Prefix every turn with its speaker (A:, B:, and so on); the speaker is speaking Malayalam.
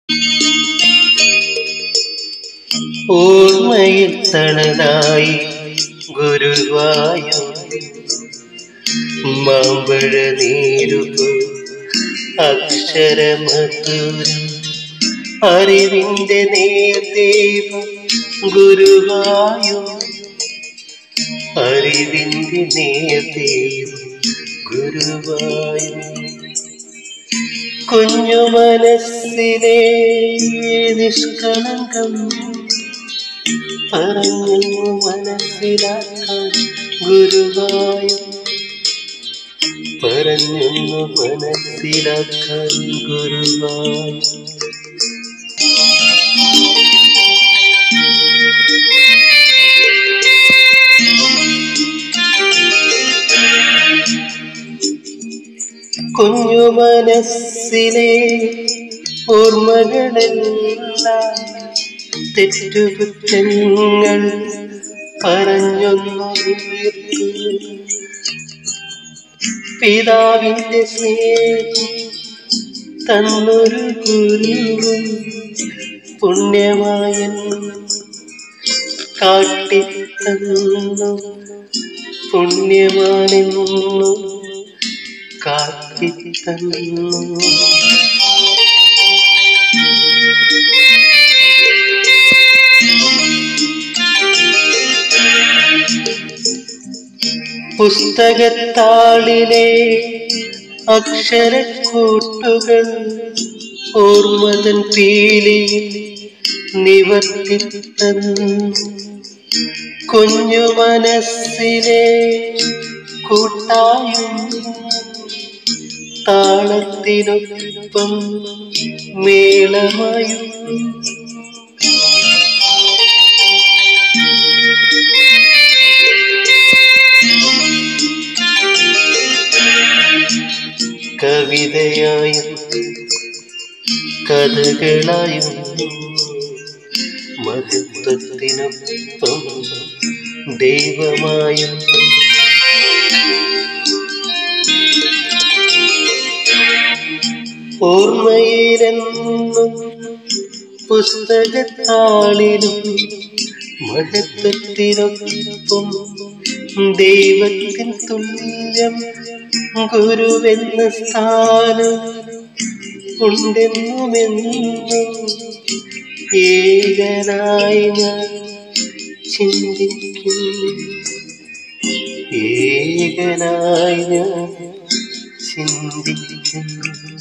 A: ഓർമ്മയിൽ തണലായി ഗുരുവായൂർ മാമ്പഴ നീരുപു അക്ഷരമധുരം അറിവിന്റെ നേർദൈവം ഗുരുവായൂർ അറിവിന്റെ നേർദൈവം ഗുരുവായൂർ കുഞ്ഞു മനസ്സിലെ നിഷ്കളങ്കം പറഞ്ഞു മനസ്സിലാക്കാൻ ഗുരുവായൂർ പറഞ്ഞു മനസ്സിലാക്കാൻ ഗുരുവായൂർ കുഞ്ഞു മനസ്സിലെ ഓർമ്മകളെല്ലാം തെറ്റുകുറ്റങ്ങൾ പറഞ്ഞൊന്നു തീർത്തു പിതാവിന്റെ സ്നേഹം തന്നൊരു ഗുരുവും പുണ്യമായൻ കാട്ടിത്തന്നു പുണ്യമാനെന്നു കാട്ടിത്തന്നു പുസ്തകത്താളിലെ അക്ഷരക്കൂട്ടുകൾ ഓർമ്മതൻ പീലിയിൽ നിവർത്തിത്തന്നു കുഞ്ഞു മനസ്സിലെ കൂട്ടായും താളത്തിനൊപ്പം മേളമായും കവിതയായും കഥകളായും മഹത്വത്തിനൊപ്പം ദൈവമായും ഓർമ്മയിലെന്നും പുസ്തകത്താളിലും മഹത്വത്തിനൊപ്പം ദൈവത്തിൻ തുല്യം ഗുരുവെന്ന സ്ഥാനം ഉണ്ടെന്നുമെന്നും ഏകനായി ഞാൻ ചിന്തിക്കും ഏകനായി ഞാൻ ചിന്തിക്കും